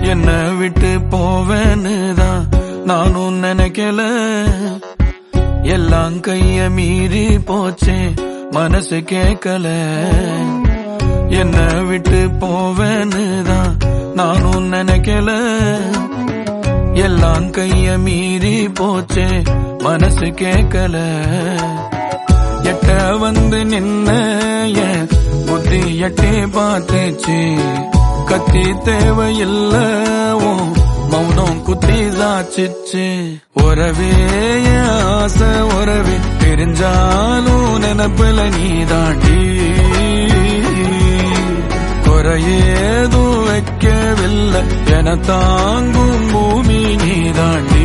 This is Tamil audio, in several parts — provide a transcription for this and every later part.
என்ன விட்டு போவேன்னு தான் நானும் நினைக்கல எல்லாம் கைய மீறி போச்சே மனசு கேட்கல என்ன விட்டு போவேன்னு தான் நானும் நினைக்கல எல்லாம் கைய மீறி போச்சே மனசு கேட்கல எட்ட வந்து நின்ன என் புத்தி எட்டே பார்த்துச்சு கத்தி தேவையில்ல உன் மௌனம் குத்தி சாச்சிச்சு உறவே என் ஆசை உறவே தெரிஞ்சாலும் நினப்புல நீ தாண்டி குறையேதும் வைக்கவில்லை என தாங்கும் பூமி நீ தாண்டி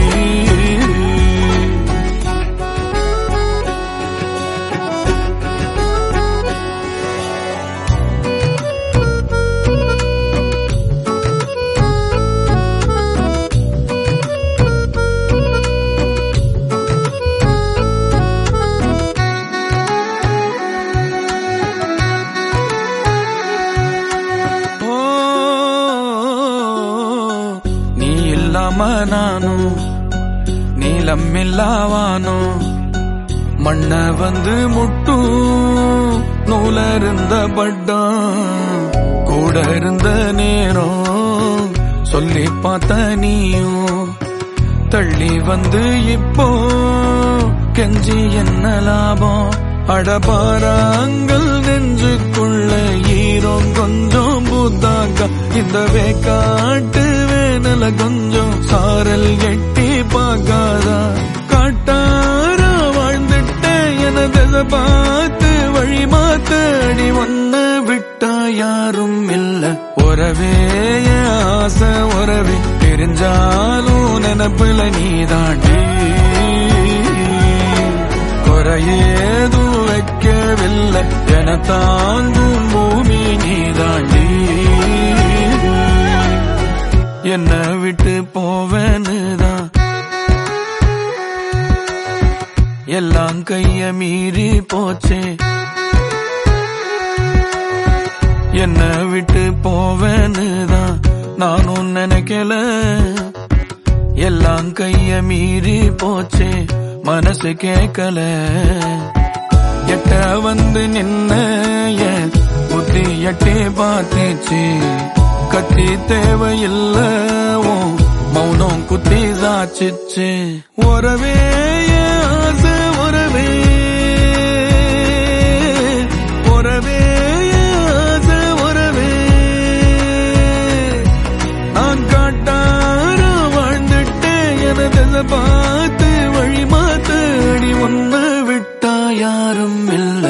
ஓ, நீ இல்லாம நானும் நீளம் இல்லாவானோ மண்ண வந்து முட்டும் நூல இருந்த பட்டம் கூட இருந்த நேரம் சொல்லி பார்த்த நீயும் தள்ளி வந்து இப்போ கெஞ்சி என்ன லாபம் அடபாராங்கள் நெஞ்சுக்குள்ள ஈரம் கொஞ்சம் பூத்தாக்கா இந்த வேக்காட்டு வேனல கொஞ்சம் சாரல் எட்டி பார்க்காதா காட்டாரா வாழ்ந்துட்ட எனத பார்த்து வழி மாத்த அடி ஒன்ன விட்டா யாரும் இல்ல உறவே என் ஆசை உறவே தெரிஞ்சாலும் நினப்புல நீ தாண்டி குறையேதும் வைக்கவில்லை என தாங்கும் பூமி நீ தாண்டி என்ன விட்டு போவேன்னு தான் எல்லாம் கைய மீறி போச்சே என்ன விட்டு போவேன்னு தான் நானும் நினைக்கல எல்லாம் கைய மீறி போச்சே மனசு கேட்கல எட்ட வந்து நின்ன என் புத்தி எட்டே பார்த்துச்சு கத்தி தேவையில்ல உன் மௌனம் குத்தி சாச்சிச்சு உறவே என் ஆசை உறவே உறவே என் ஆசை உறவே நான் காட்டார வாழ்ந்துட்டேன் எனது பார்த்து வழி மாத்த அடி ஒன்ன விட்டா யாரும் இல்ல